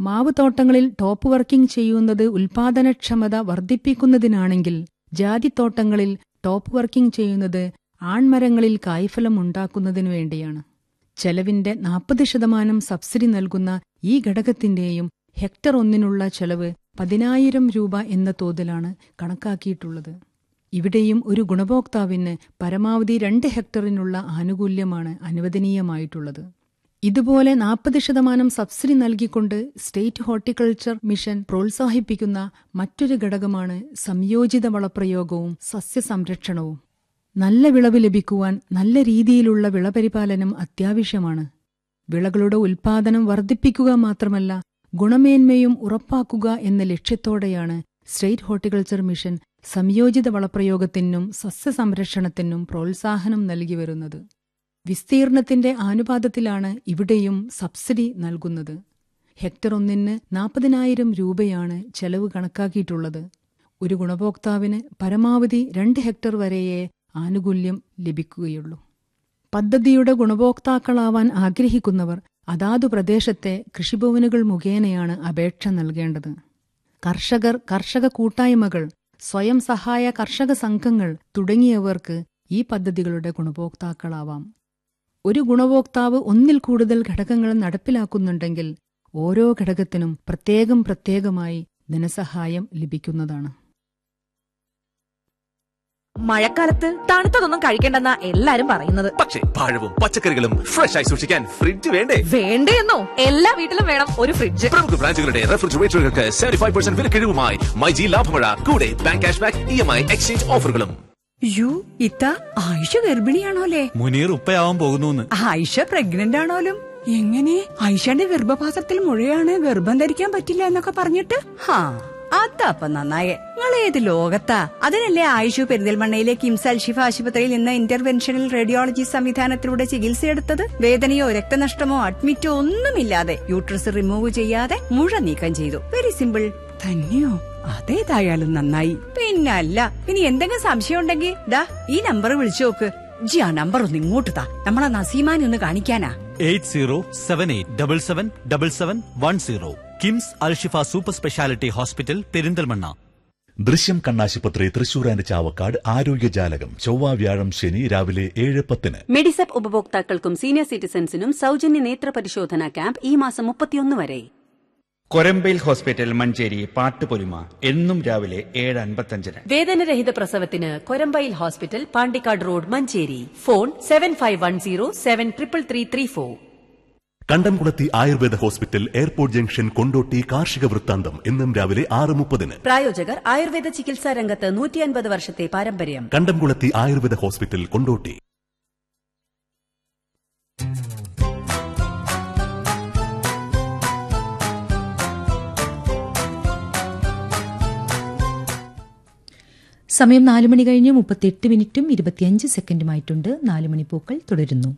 മാവ് തോട്ടങ്ങളിൽ top working ചെയ്യുന്നത് ഉൽപാദനക്ഷമത വർദ്ധിപ്പിക്കുന്നതിനാണെങ്കിൽ ജാതിത്തോട്ടങ്ങളിൽ ടോപ്പ് വർക്കിംഗ് ചെയ്യുന്നത് ആൺമരങ്ങളിൽ കായ്ഫലം ഉണ്ടാക്കുന്നതിനു വേണ്ടിയാണ് ചെലവിന്റെ നാൽപ്പത് ശതമാനം സബ്സിഡി നൽകുന്ന ഈ ഘടകത്തിന്റെയും ഹെക്ടർ ഒന്നിനുള്ള ചെലവ് പതിനായിരം രൂപ എന്ന തോതിലാണ് കണക്കാക്കിയിട്ടുള്ളത് ഇവിടെയും ഒരു ഗുണഭോക്താവിന് പരമാവധി രണ്ട് ഹെക്ടറിനുള്ള ആനുകൂല്യമാണ് അനുവദനീയമായിട്ടുള്ളത് ഇതുപോലെ നാൽപ്പത് ശതമാനം സബ്സിഡി നൽകിക്കൊണ്ട് സ്റ്റേറ്റ് ഹോർട്ടിക്കൾച്ചർ മിഷൻ പ്രോത്സാഹിപ്പിക്കുന്ന മറ്റൊരു ഘടകമാണ് സംയോജിത വളപ്രയോഗവും സസ്യസംരക്ഷണവും നല്ല വിളവ് ലഭിക്കുവാൻ നല്ല രീതിയിലുള്ള വിളപരിപാലനം അത്യാവശ്യമാണ് വിളകളുടെ ഉൽപാദനം വർദ്ധിപ്പിക്കുക മാത്രമല്ല ഗുണമേന്മയും ഉറപ്പാക്കുക എന്ന ലക്ഷ്യത്തോടെയാണ് സ്റ്റേറ്റ് ഹോർട്ടിക്കൾച്ചർ മിഷൻ സംയോജിത വളപ്രയോഗത്തിനും സസ്യസംരക്ഷണത്തിനും പ്രോത്സാഹനം നൽകി വരുന്നത് വിസ്തീർണത്തിന്റെ ആനുപാതത്തിലാണ് ഇവിടെയും സബ്സിഡി നൽകുന്നത് ഹെക്ടർ ഒന്നിന് നാൽപ്പതിനായിരം രൂപയാണ് ചെലവ് കണക്കാക്കിയിട്ടുള്ളത് ഒരു ഗുണഭോക്താവിന് പരമാവധി രണ്ട് ഹെക്ടർ വരെയേ ആനുകൂല്യം ലഭിക്കുകയുള്ളൂ പദ്ധതിയുടെ ഗുണഭോക്താക്കളാവാൻ ആഗ്രഹിക്കുന്നവർ അതാതു പ്രദേശത്തെ കൃഷിഭവനുകൾ മുഖേനയാണ് അപേക്ഷ നൽകേണ്ടത് കർഷകർ കർഷക കൂട്ടായ്മകൾ സ്വയം സഹായ കർഷക സംഘങ്ങൾ തുടങ്ങിയവർക്ക് ഈ പദ്ധതികളുടെ ഗുണഭോക്താക്കളാവാം ഒരു ഗുണഭോക്താവ് ഒന്നിൽ കൂടുതൽ ഘടകങ്ങൾ നടപ്പിലാക്കുന്നുണ്ടെങ്കിൽ ഓരോ ഘടകത്തിനും പ്രത്യേകം പ്രത്യേകമായി ധനസഹായം ലഭിക്കുന്നതാണ് മഴക്കാലത്ത് തണുത്തതൊന്നും കഴിക്കണ്ടെന്നാ എല്ലാരും പറയുന്നത് പക്ഷേ പഴവും പച്ചക്കറികളും ഫ്രഷ് ആയി സൂക്ഷിക്കാൻ ഫ്രിഡ്ജ് വേണ്ടേ വേണ്ടേന്നോ എല്ലാ വീട്ടിലും വേണം ഒരു ഫ്രിഡ്ജ് പ്രമുഖ ബ്രാൻഡുകളുടെ റെഫ്രിജറേറ്ററുകൾക്ക് സെവന്റി ഫൈവ് പെർസെന്റ് വിലക്കിഴിവുമായി മൈജി ലാഭമഴ കൂടെ bank cash back E M I exchange ഓഫറുകളും യു ഇത്ത ആയിഷ ഗർഭിണിയാണോലേ മുനീർ ഉപ്പയാവാൻ പോകുന്നു ആയിഷ പ്രഗ്നന്റ് ആണോലും എങ്ങനെ ആയിഷയുടെ ഗർഭപാത്രത്തിൽ മുഴയാണ് ഗർഭം ധരിക്കാൻ പറ്റില്ല എന്നൊക്കെ പറഞ്ഞിട്ട് ഹാ അതപ്പ നന്നായേ നിങ്ങൾ ഏത് ലോകത്താ അതിനല്ലേ ആയിഷു പെരിന്തൽമണ്ണയിലെ കിംസ് അൽഷിഫ ആശുപത്രിയിൽ നിന്ന് ഇന്റർവെൻഷണൽ റേഡിയോളജി സംവിധാനത്തിലൂടെ ചികിത്സയെടുത്തത് വേദനയോ രക്തനഷ്ടമോ അഡ്മിറ്റോ ഒന്നുമില്ലാതെ യൂട്രസ് റിമൂവ് ചെയ്യാതെ മുഴ നീക്കം ചെയ്തു വെരി സിമ്പിൾ തന്നെയോ അതേതായാലും നന്നായി പിന്നല്ല ഇനി എന്തെങ്കിലും സംശയം ഉണ്ടെങ്കിൽ ദാ ഈ നമ്പർ വിളിച്ചു നോക്ക് ജി ആ നമ്പർ ഒന്ന് ഇങ്ങോട്ട് താ നമ്മളെ നസീമാനെ ഒന്ന് കാണിക്കാനാ eight zero seven eight double seven double seven one zero KIMS Alshifa super speciality hospital Perinthalmanna Drishyam കണ്ണാശുപത്രി തൃശൂർ ആൻഡ് ചാവക്കാട് ആരോഗ്യജാലകം ചൊവ്വ വ്യാഴം ശനി രാവിലെ ഏഴ് പത്തിന് മെഡിസെപ്പ് ഉപഭോക്താക്കൾക്കും സീനിയർ സിറ്റിസൺസിനും സൗജന്യ നേത്ര പരിശോധന ക്യാമ്പ് ഈ മാസം മുപ്പത്തിയൊന്ന് വരെ കൊരമ്പയിൽ ഹോസ്പിറ്റൽ മഞ്ചേരി പാട്ടുപൊലിമ എന്നും രാവിലെ ഏഴ് അൻപത്തഞ്ചിന് വേദനരഹിത പ്രസവത്തിന് Korambayil hospital Pandikkad road Manjeri phone seven five one zero seven triple three three four Kandamkulathi Ayurveda hospital airport junction Kondotty കാർഷിക വൃത്താന്തം എന്നും രാവിലെ ആറ് മുപ്പതിന് പ്രായോജകർ ആയുർവേദ ചികിത്സാ രംഗത്ത് നൂറ്റി അൻപത് വർഷത്തെ പാരമ്പര്യം കണ്ടംകുളത്തി ആയുർവേദ ഹോസ്പിറ്റൽ കൊണ്ടോട്ടി സമയം നാല് മണി കഴിഞ്ഞ് മുപ്പത്തിയെട്ട് മിനിറ്റും ഇരുപത്തിയഞ്ച് സെക്കൻഡുമായിട്ടുണ്ട് നാല് മണിപ്പൂക്കൾ തുടരുന്നു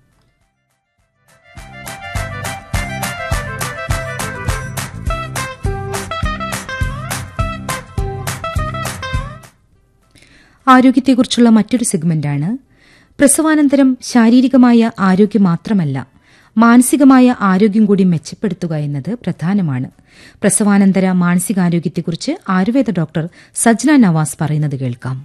ആരോഗ്യത്തെക്കുറിച്ചുള്ള മറ്റൊരു സെഗ്മെന്റാണ് പ്രസവാനന്തരം ശാരീരികമായ ആരോഗ്യം മാത്രമല്ല മാനസികമായ ആരോഗ്യം കൂടി മെച്ചപ്പെടുത്തുക എന്നത് പ്രധാനമാണ് പ്രസവാനന്തര മാനസികാരോഗ്യത്തെക്കുറിച്ച് ആയുർവേദ ഡോക്ടർ സജ്ന നവാസ് പറയുന്നത് കേൾക്കാം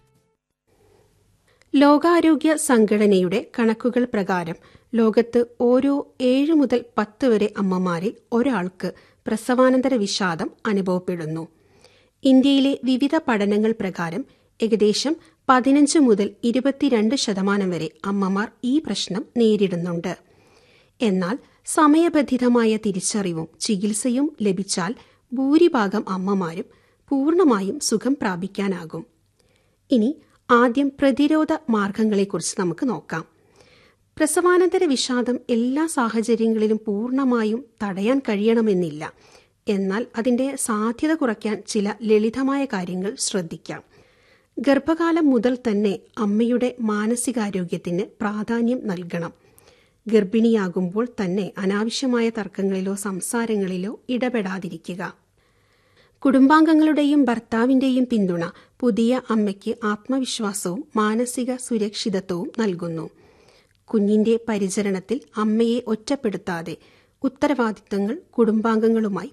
ലോകാരോഗ്യ സംഘടനയുടെ കണക്കുകൾ പ്രകാരം ലോകത്ത് ഓരോ ഏഴ് മുതൽ പത്ത് വരെ അമ്മമാരിൽ ഒരാൾക്ക് പ്രസവാനന്തര വിഷാദം അനുഭവപ്പെടുന്നു ഇന്ത്യയിലെ വിവിധ പഠനങ്ങൾ പ്രകാരം ഏകദേശം പതിനഞ്ച് മുതൽ ഇരുപത്തിരണ്ട് ശതമാനം വരെ അമ്മമാർ ഈ പ്രശ്നം നേരിടുന്നുണ്ട് എന്നാൽ സമയബന്ധിതമായ തിരിച്ചറിവും ചികിത്സയും ലഭിച്ചാൽ ഭൂരിഭാഗം അമ്മമാരും പൂർണ്ണമായും സുഖം പ്രാപിക്കാനാകും ഇനി ആദ്യം പ്രതിരോധ മാർഗങ്ങളെക്കുറിച്ച് നമുക്ക് നോക്കാം പ്രസവാനന്തര വിഷാദം എല്ലാ സാഹചര്യങ്ങളിലും പൂർണ്ണമായും തടയാൻ കഴിയണമെന്നില്ല എന്നാൽ അതിന്റെ സാധ്യത കുറയ്ക്കാൻ ചില ലളിതമായ കാര്യങ്ങൾ ശ്രദ്ധിക്കാം ഗർഭകാലം മുതൽ തന്നെ അമ്മയുടെ മാനസികാരോഗ്യത്തിന് പ്രാധാന്യം നൽകണം ഗർഭിണിയാകുമ്പോൾ തന്നെ അനാവശ്യമായ തർക്കങ്ങളിലോ സംസാരങ്ങളിലോ ഇടപെടാതിരിക്കുക കുടുംബാംഗങ്ങളുടെയും ഭർത്താവിന്റെയും പിന്തുണ പുതിയ അമ്മയ്ക്ക് ആത്മവിശ്വാസവും മാനസിക സുരക്ഷിതത്വവും നൽകുന്നു കുഞ്ഞിന്റെ പരിചരണത്തിൽ അമ്മയെ ഒറ്റപ്പെടുത്താതെ ഉത്തരവാദിത്തങ്ങൾ കുടുംബാംഗങ്ങളുമായി